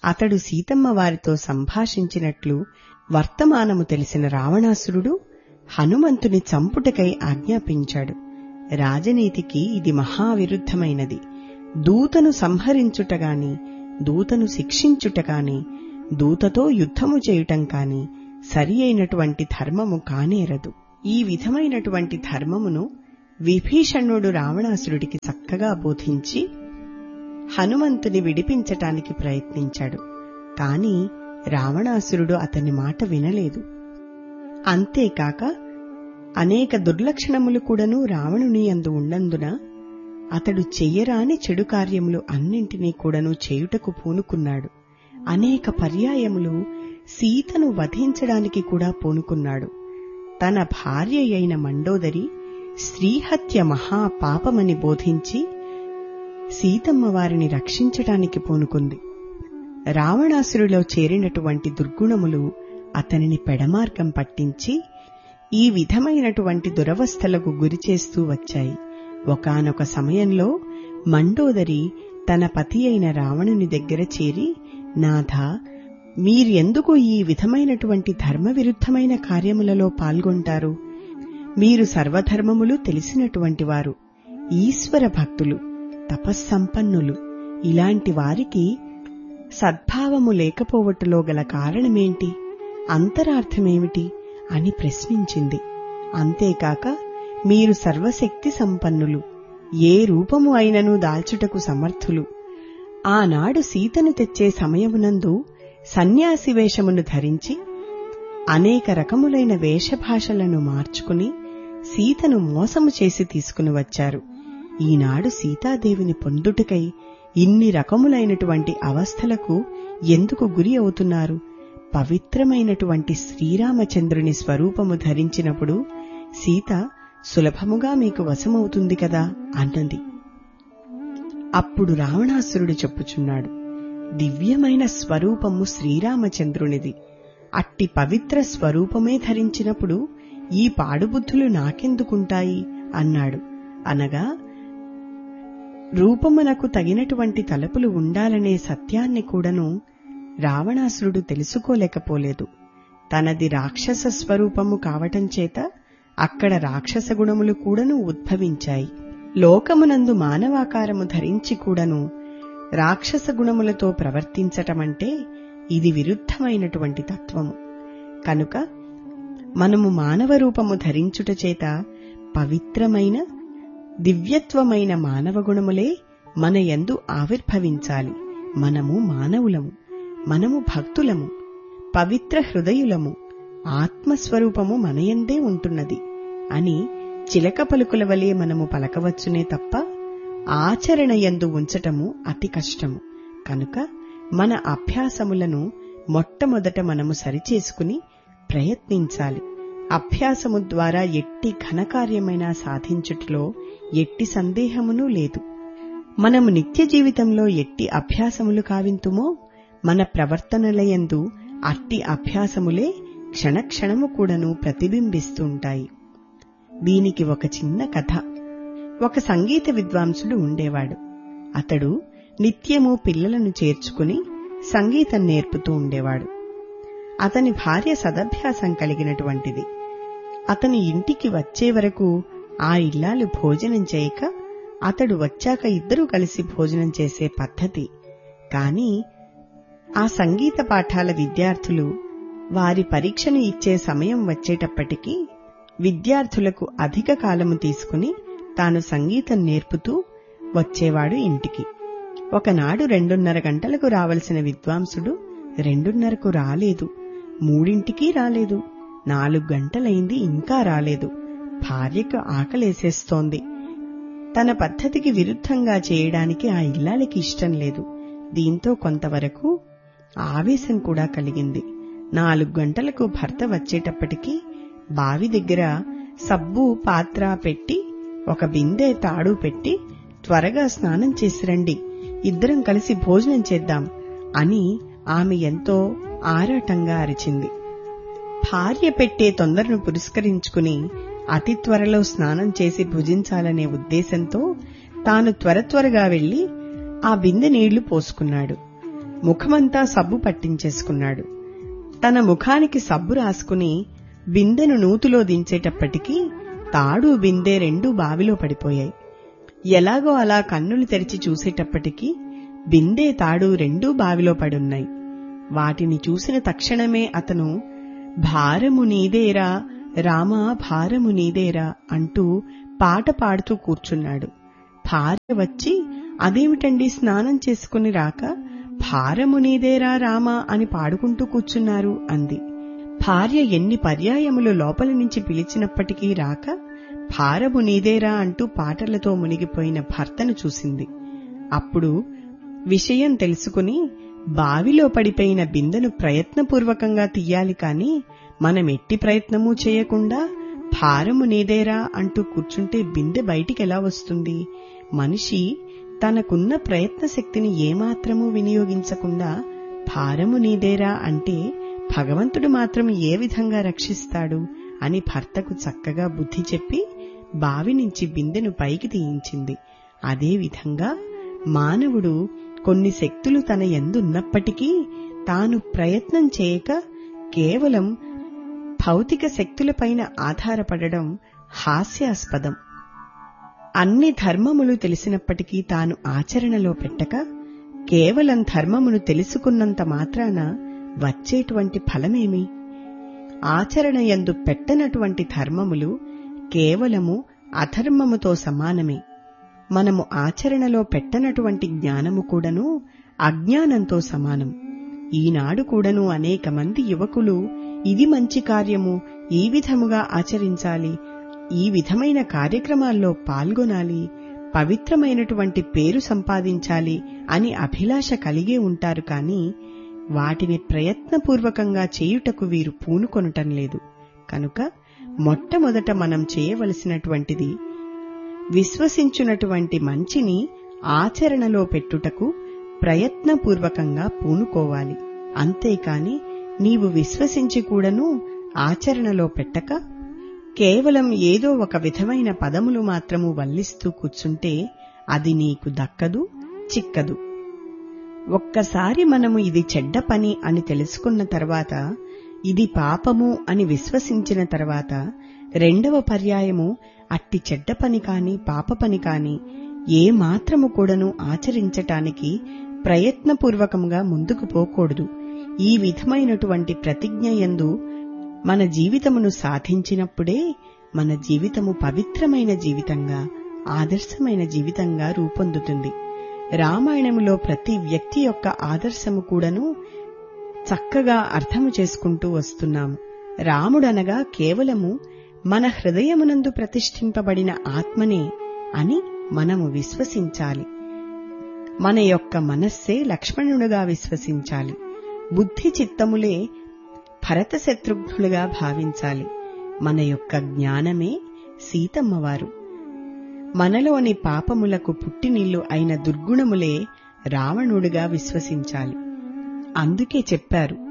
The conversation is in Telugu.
అతడు సీతమ్మ వారితో సంభాషించినట్లు వర్తమానము తెలిసిన రావణాసురుడు హనుమంతుని చంపుటకై ఆజ్ఞాపించాడు రాజనీతికి ఇది మహావిరుద్ధమైనది దూతను సంహరించుటగాని దూతను శిక్షించుటగాని దూతతో యుద్ధము చేయుటం కాని సరి అయినటువంటి ధర్మము కానేరదు ఈ విధమైనటువంటి ధర్మమును విభీషణుడు రావణాసురుడికి చక్కగా బోధించి హనుమంతుని విడిపించటానికి ప్రయత్నించాడు కాని రావణాసురుడు అతని మాట వినలేదు అంతేకాక అనేక దుర్లక్షణములు కూడాను రావణుని అందు ఉండందున అతడు చెయ్యరాని చెడు కార్యములు అన్నింటినీ కూడాను చేయుటకు పూనుకున్నాడు అనేక పర్యాయములు సీతను వధించడానికి కూడా పూనుకున్నాడు తన భార్య అయిన మండోదరి స్త్రీహత్య మహాపాపమని బోధించి సీతమ్మ వారిని రక్షించటానికి పూనుకుంది రావణాసురులో చేరినటువంటి దుర్గుణములు అతనిని పెడమార్గం పట్టించి ఈ విధమైనటువంటి దురవస్థలకు గురిచేస్తూ వచ్చాయి ఒకనొక సమయంలో మండోదరి తన పతి అయిన రావణుని దగ్గర చేరి నాథ మీరెందుకు ఈ విధమైనటువంటి ధర్మవిరుద్ధమైన కార్యములలో పాల్గొంటారు మీరు సర్వధర్మములు తెలిసినటువంటి వారు ఈశ్వర భక్తులు తపస్సంపన్నులు ఇలాంటి వారికి సద్భావము లేకపోవటలో గల కారణమేంటి అంతరార్థమేమిటి అని ప్రశ్నించింది అంతేకాక మీరు సర్వశక్తి సంపన్నులు ఏ రూపము అయినను దాల్చుటకు సమర్థులు ఆనాడు సీతను తెచ్చే సమయమునందు సన్యాసి వేషమును ధరించి అనేక రకములైన వేషభాషలను మార్చుకుని సీతను మోసము చేసి తీసుకుని వచ్చారు ఈనాడు సీతాదేవిని పొందుటకై ఇన్ని రకములైనటువంటి అవస్థలకు ఎందుకు గురి అవుతున్నారు పవిత్రమైనటువంటి శ్రీరామచంద్రుని స్వరూపము ధరించినప్పుడు సీత సులభముగా మీకు వశమవుతుంది కదా అన్నది అప్పుడు రావణాసురుడు చెప్పుచున్నాడు దివ్యమైన స్వరూపము శ్రీరామచంద్రునిది అట్టి పవిత్ర స్వరూపమే ధరించినప్పుడు ఈ పాడుబుద్ధులు నాకెందుకుంటాయి అన్నాడు అనగా రూపమునకు తగినటువంటి తలపులు ఉండాలనే సత్యాన్ని కూడాను రావణాసురుడు తెలుసుకోలేకపోలేదు తనది రాక్షస స్వరూపము కావటం చేత అక్కడ రాక్షస గుణములు కూడాను ఉద్భవించాయి లోకమునందు మానవాకారము ధరించి కూడాను రాక్షస గుణములతో ప్రవర్తించటమంటే ఇది విరుద్ధమైనటువంటి తత్వము కనుక మనము మానవ రూపము ధరించుట చేత పవిత్రమైన దివ్యత్వమైన మానవ గుణములే మన యందు ఆవిర్భవించాలి మనము మానవులము మనము భక్తులము పవిత్ర హృదయులము ఆత్మస్వరూపము మనయందే ఉంటున్నది అని చిలక పలుకుల వలె మనము పలకవచ్చునే తప్ప ఆచరణ యందు ఉంచటము అతి కష్టము కనుక మన అభ్యాసములను మొట్టమొదట మనము సరిచేసుకుని ప్రయత్నించాలి అభ్యాసము ద్వారా ఎట్టి ఘనకార్యమైనా సాధించుటలో ఎట్టి సందేహమునూ లేదు మనము నిత్య జీవితంలో ఎట్టి అభ్యాసములు కావింతుమో మన ప్రవర్తనలయందు అట్టి అభ్యాసములే క్షణక్షణము కూడాను ప్రతిబింబిస్తుంటాయి దీనికి ఒక చిన్న కథ ఒక సంగీత విద్వాంసుడు ఉండేవాడు అతడు నిత్యము పిల్లలను చేర్చుకుని సంగీతం నేర్పుతూ ఉండేవాడు అతని భార్య సదభ్యాసం కలిగినటువంటిది అతని ఇంటికి వచ్చే వరకు ఆ ఇల్లాలు భోజనం చేయక అతడు వచ్చాక ఇద్దరూ కలిసి భోజనం చేసే పద్ధతి కాని ఆ సంగీత పాఠాల విద్యార్థులు వారి పరీక్షను ఇచ్చే సమయం వచ్చేటప్పటికీ విద్యార్థులకు అధిక కాలము తీసుకుని తాను సంగీతం నేర్పుతూ వచ్చేవాడు ఇంటికి ఒకనాడు రెండున్నర గంటలకు రావలసిన విద్వాంసుడు రెండున్నరకు రాలేదు మూడింటికి రాలేదు నాలుగు గంటలైంది ఇంకా రాలేదు భార్యకు ఆకలేసేస్తోంది తన పద్ధతికి విరుద్ధంగా చేయడానికి ఆ ఇల్లాలకి ఇష్టం లేదు దీంతో కొంతవరకు ఆవేశం కూడా కలిగింది నాలుగు గంటలకు భర్త వచ్చేటప్పటికి బావి దగ్గర సబ్బు పాత్ర పెట్టి ఒక బిందె తాడు పెట్టి త్వరగా స్నానం చేసిరండి ఇద్దరం కలిసి భోజనం చేద్దాం అని ఆమె ఎంతో ఆరాటంగా అరిచింది భార్య పెట్టే తొందరను పురస్కరించుకుని అతి త్వరలో స్నానం చేసి భుజించాలనే ఉద్దేశంతో తాను త్వర త్వరగా వెళ్లి ఆ బిందె నీళ్లు పోసుకున్నాడు ముఖమంతా సబ్బు పట్టించేసుకున్నాడు తన ముఖానికి సబ్బు రాసుకుని బిందెను నూతులో దించేటప్పటికీ తాడు బిందె రెండూ బావిలో పడిపోయాయి ఎలాగో అలా కన్నులు తెరిచి చూసేటప్పటికీ బిందె తాడు రెండూ బావిలో పడున్నాయి వాటిని చూసిన తక్షణమే అతను భారము నీదేరా రామా భారము నీదేరా అంటూ పాట పాడుతూ కూర్చున్నాడు భార్య వచ్చి అదేమిటండి స్నానం చేసుకుని రాక భారము నీదేరా రామా అని పాడుకుంటూ కూర్చున్నారు అంది భార్య ఎన్ని పర్యాయములు లోపల నుంచి పిలిచినప్పటికీ రాక భారము నీదేరా అంటూ పాటలతో మునిగిపోయిన భర్తను చూసింది అప్పుడు విషయం తెలుసుకుని బావిలో పడిపోయిన బిందెను ప్రయత్నపూర్వకంగా తీయాలి కాని మనం ఎట్టి ప్రయత్నమూ చేయకుండా భారము నీదేరా అంటూ కూర్చుంటే బిందె బయటికెలా వస్తుంది మనిషి తనకున్న ప్రయత్న శక్తిని ఏమాత్రమూ వినియోగించకుండా భారము నీదేరా అంటే భగవంతుడు మాత్రం ఏ విధంగా రక్షిస్తాడు అని భర్తకు చక్కగా బుద్ధి చెప్పి బావి నుంచి బిందెను పైకి తీయించింది అదే విధంగా మానవుడు కొన్ని శక్తులు తన ఎందున్నప్పటికీ తాను ప్రయత్నం చేయక కేవలం భౌతిక శక్తులపైన ఆధారపడడం హాస్యాస్పదం అన్ని ధర్మములు తెలిసినప్పటికీ తాను ఆచరణలో పెట్టక కేవలం ధర్మమును తెలుసుకున్నంత మాత్రాన వచ్చేటువంటి ఫలమేమి ఆచరణ యందు పెట్టనటువంటి ధర్మములు కేవలము అధర్మముతో సమానమే మనము ఆచరణలో పెట్టనటువంటి జ్ఞానము కూడాను అజ్ఞానంతో సమానం ఈనాడు కూడాను అనేక మంది యువకులు ఇది మంచి కార్యము ఈ విధముగా ఆచరించాలి ఈ విధమైన కార్యక్రమాల్లో పాల్గొనాలి పవిత్రమైనటువంటి పేరు సంపాదించాలి అని అభిలాష కలిగే ఉంటారు కాని వాటిని ప్రయత్నపూర్వకంగా చేయుటకు వీరు పూనుకొనటం లేదు కనుక మొట్టమొదట మనం చేయవలసినటువంటిది విశ్వసించునటువంటి మంచిని ఆచరణలో పెట్టుటకు ప్రయత్నపూర్వకంగా పూనుకోవాలి అంతేకాని నీవు విశ్వసించి కూడాను ఆచరణలో పెట్టక కేవలం ఏదో ఒక విధమైన పదములు మాత్రము వల్లిస్తూ కూర్చుంటే అది నీకు దక్కదు చిక్కదు ఒక్కసారి మనము ఇది చెడ్డ పని అని తెలుసుకున్న తర్వాత ఇది పాపము అని విశ్వసించిన తర్వాత రెండవ పర్యాయము అట్టి చెడ్డ పని కాని పాప పని కాని ఏ మాత్రము కూడాను ఆచరించటానికి ప్రయత్నపూర్వకంగా ముందుకు పోకూడదు ఈ విధమైనటువంటి ప్రతిజ్ఞ యందు మన జీవితమును సాధించినప్పుడే మన జీవితము పవిత్రమైన జీవితంగా ఆదర్శమైన జీవితంగా రూపొందుతుంది రామాయణములో ప్రతి వ్యక్తి యొక్క ఆదర్శము కూడాను చక్కగా అర్థము చేసుకుంటూ వస్తున్నాము రాముడనగా కేవలము మన హృదయమునందు ప్రతిష్ఠింపబడిన ఆత్మనే అని మనము విశ్వసించాలి మన యొక్క మనస్సే లక్ష్మణుడుగా విశ్వసించాలి బుద్ధి చిత్తములే భరత శత్రుఘ్నులుగా భావించాలి మన యొక్క జ్ఞానమే సీతమ్మవారు మనలోని పాపములకు పుట్టినిల్లు అయిన దుర్గుణములే రావణుడిగా విశ్వసించాలి అందుకే చెప్పారు